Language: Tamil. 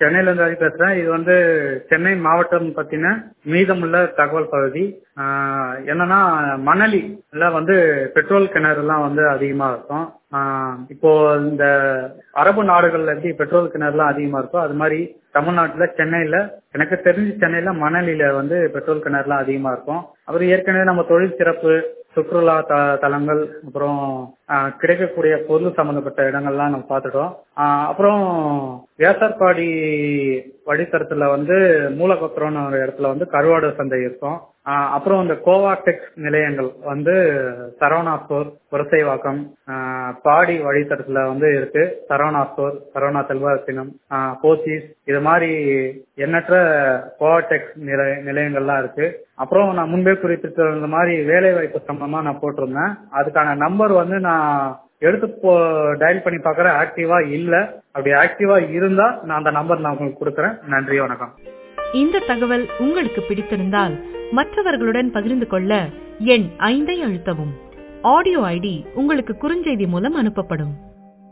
சென்னையில இருந்து ஹரி பேசுறேன் இது வந்து சென்னை மாவட்டம் பத்தின மீதமுள்ள தகவல் பகுதி ஆஹ் என்னன்னா மணலில வந்து பெட்ரோல் கிணறுலாம் வந்து அதிகமா இருக்கும் ஆஹ் இப்போ இந்த அரபு நாடுகள்ல எப்படி பெட்ரோல் கிணறுலாம் அதிகமா இருக்கோ அது மாதிரி தமிழ்நாட்டுல சென்னையில எனக்கு தெரிஞ்சு சென்னையில மணலில வந்து பெட்ரோல் கிணறுலாம் அதிகமா இருக்கும் அப்புறம் ஏற்கனவே நம்ம தொழில் சிறப்பு சுற்றுலா த தலங்கள் அப்புறம் ஆஹ், கிடைக்கக்கூடிய பொருள் சம்பந்தப்பட்ட இடங்கள்லாம் நம்ம பார்த்துட்டோம் ஆஹ், அப்புறம் வேசர்பாடி வழித்தடத்துல வந்து மூலக்கொத்தரோன்னு ஒரு இடத்துல வந்து கருவாடு சந்தை இருக்கும் ஆஹ், அப்புறம் இந்த கோவாடெக்ஸ் நிலையங்கள் வந்து சரவணா ஸ்டோர் புரசைவாக்கம் ஆஹ், பாடி வழித்தடத்துல வந்து இருக்கு சரவணா ஸ்டோர் சரவணா செல்வரத்தினம் ஆஹ், போத்தீஸ் இது மாதிரி எண்ணற்ற கோவாடெக்ஸ் நிலைய நிலையங்கள்லாம் இருக்கு அப்புறம் நான் முன்பே குறிப்பிட்டிருந்த மாதிரி வேலை வாய்ப்பு சம்பந்தமா நான் போட்டிருந்தேன் அதுக்கான நம்பர் வந்து நான் எடுத்து போ டயல் பண்ணி பார்க்கறேன் ஆக்டிவா இல்ல அப்படி ஆக்டிவா இருந்தா நான் அந்த நம்பர் நான் உங்களுக்கு கொடுக்குறேன் நன்றி வணக்கம் இந்த தகவல் உங்களுக்கு பிடித்திருந்தால் மற்றவர்களுடன் பகிர்ந்து கொள்ள எண் ஐந்தை அழுத்தவும் ஆடியோ ஐடி உங்களுக்கு குறுஞ்செய்தி மூலம் அனுப்பப்படும்